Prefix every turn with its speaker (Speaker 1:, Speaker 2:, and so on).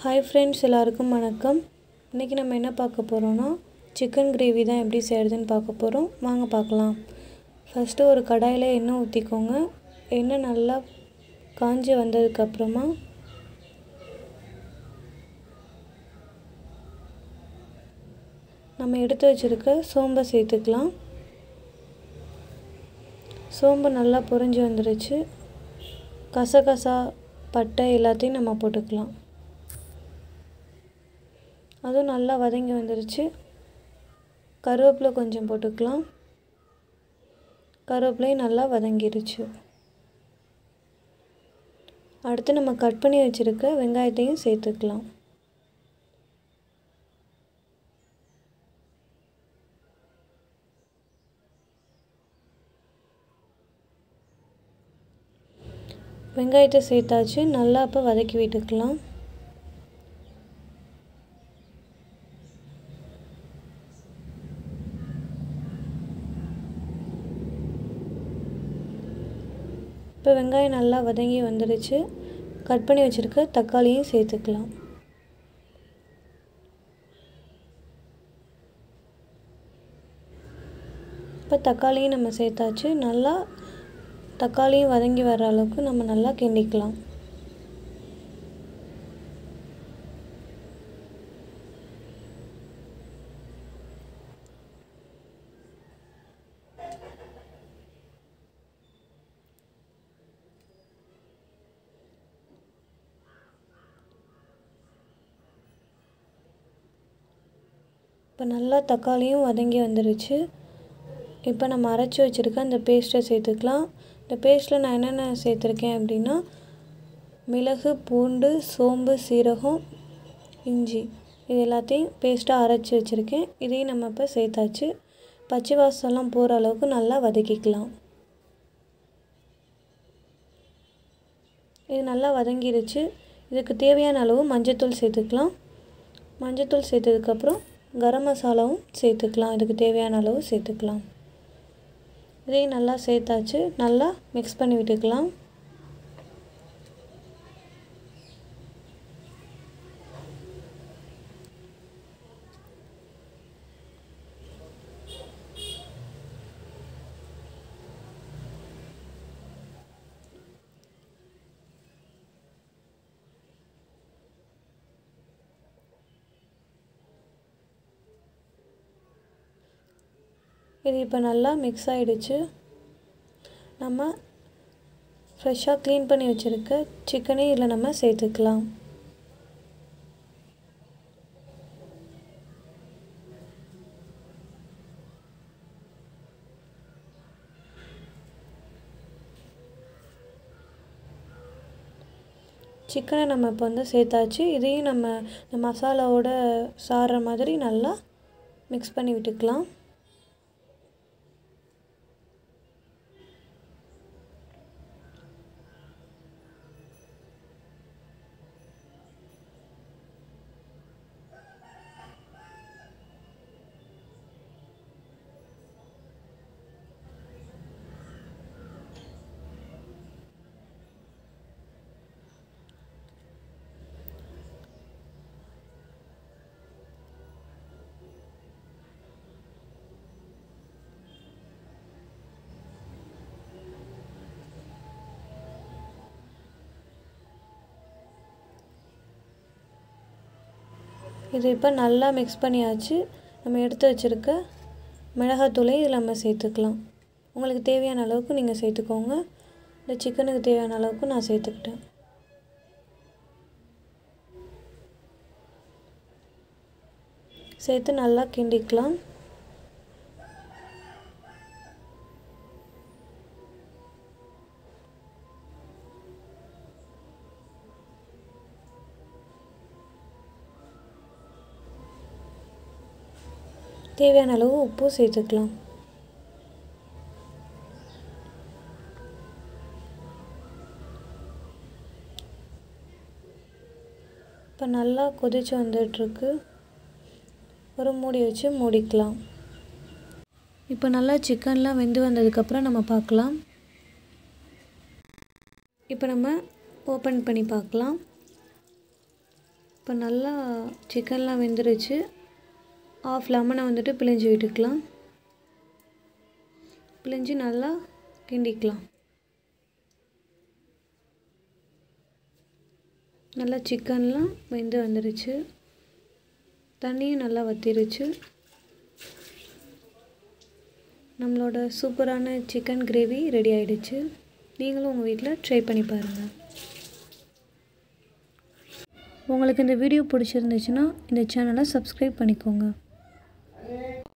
Speaker 1: hi friends எல்லாருக்கும் வணக்கம் இன்றைக்கி நம்ம என்ன பார்க்க போகிறோன்னா சிக்கன் கிரேவி தான் எப்படி செய்கிறதுன்னு பார்க்க போகிறோம் வாங்க பார்க்கலாம் ஃபஸ்ட்டு ஒரு கடாயில் எண்ணெய் ஊற்றிக்கோங்க எண்ணெய் நல்லா காஞ்சி வந்ததுக்கப்புறமா நம்ம எடுத்து வச்சுருக்க சோம்பை சேர்த்துக்கலாம் சோம்பு நல்லா பொரிஞ்சு வந்துருச்சு கசகசா பட்டை எல்லாத்தையும் நம்ம போட்டுக்கலாம் அதுவும் நல்லா வதங்கி வந்துருச்சு கருவேப்பிலை கொஞ்சம் போட்டுக்கலாம் கருவேப்பிலையும் நல்லா வதங்கிருச்சு அடுத்து நம்ம கட் பண்ணி வச்சுருக்க வெங்காயத்தையும் சேர்த்துக்கலாம் வெங்காயத்தை சேர்த்தாச்சு நல்லா அப்போ வதக்கி விட்டுக்கலாம் இப்போ வெங்காயம் நல்லா வதங்கி வந்துடுச்சு கட் பண்ணி வச்சுருக்க தக்காளியும் சேர்த்துக்கலாம் இப்போ தக்காளியும் நம்ம சேர்த்தாச்சு நல்லா தக்காளியும் வதங்கி வர அளவுக்கு நம்ம நல்லா கிண்டிக்கலாம் இப்போ நல்லா தக்காளியும் வதங்கி வந்துருச்சு இப்போ நம்ம அரைச்சி வச்சுருக்க அந்த பேஸ்ட்டை சேர்த்துக்கலாம் இந்த பேஸ்ட்டில் நான் என்னென்ன சேர்த்துருக்கேன் அப்படின்னா மிளகு பூண்டு சோம்பு சீரகம் இஞ்சி இது எல்லாத்தையும் பேஸ்ட்டாக அரைச்சி வச்சுருக்கேன் இதையும் நம்ம இப்போ சேர்த்தாச்சு பச்சை வாசம்லாம் போகிற அளவுக்கு நல்லா வதக்கிக்கலாம் இது நல்லா வதங்கிருச்சு இதுக்கு தேவையான அளவு மஞ்சத்தூள் சேர்த்துக்கலாம் மஞ்சத்தூள் சேர்த்ததுக்கப்புறம் கரம் மசாலாவும் சேர்த்துக்கலாம் இதுக்கு தேவையான அளவு சேர்த்துக்கலாம் இதையும் நல்லா சேர்த்தாச்சு நல்லா மிக்ஸ் பண்ணி விட்டுக்கலாம் இது இப்போ நல்லா மிக்ஸ் ஆகிடுச்சு நம்ம ஃப்ரெஷ்ஷாக க்ளீன் பண்ணி வச்சுருக்க சிக்கனையும் இதில் நம்ம சேர்த்துக்கலாம் சிக்கனை நம்ம இப்போ வந்து சேர்த்தாச்சு இதையும் நம்ம இந்த மசாலாவோட சாறுற மாதிரி நல்லா மிக்ஸ் பண்ணி விட்டுக்கலாம் இது இப்போ நல்லா மிக்ஸ் பண்ணியாச்சு நம்ம எடுத்து வச்சுருக்க மிளகாத்தூளை இதில் நம்ம சேர்த்துக்கலாம் உங்களுக்கு தேவையான அளவுக்கு நீங்கள் சேர்த்துக்கோங்க இந்த சிக்கனுக்கு தேவையான அளவுக்கு நான் சேர்த்துக்கிட்டேன் சேர்த்து நல்லா கிண்டிக்கலாம் தேவையான அளவு உப்பு சேர்த்துக்கலாம் இப்போ நல்லா கொதிச்சு வந்துட்டுருக்கு ஒரு மூடி வச்சு மூடிக்கலாம் இப்போ நல்லா சிக்கன்லாம் வெந்து வந்ததுக்கப்புறம் நம்ம பார்க்கலாம் இப்போ நம்ம ஓப்பன் பண்ணி பார்க்கலாம் இப்போ நல்லா சிக்கன்லாம் வெந்துருச்சு ஆஃப் லெமனை வந்துட்டு பிழிஞ்சு விட்டுக்கலாம் பிழிஞ்சு நல்லா கிண்டிக்கலாம் நல்லா சிக்கன்லாம் வெந்து வந்துருச்சு தண்ணியும் நல்லா வத்திருச்சு நம்மளோட சூப்பரான சிக்கன் கிரேவி ரெடி ஆயிடுச்சு நீங்களும் உங்கள் வீட்டில் ட்ரை பண்ணி பாருங்கள் உங்களுக்கு இந்த வீடியோ பிடிச்சிருந்துச்சுன்னா இந்த சேனலை சப்ஸ்கிரைப் பண்ணிக்கோங்க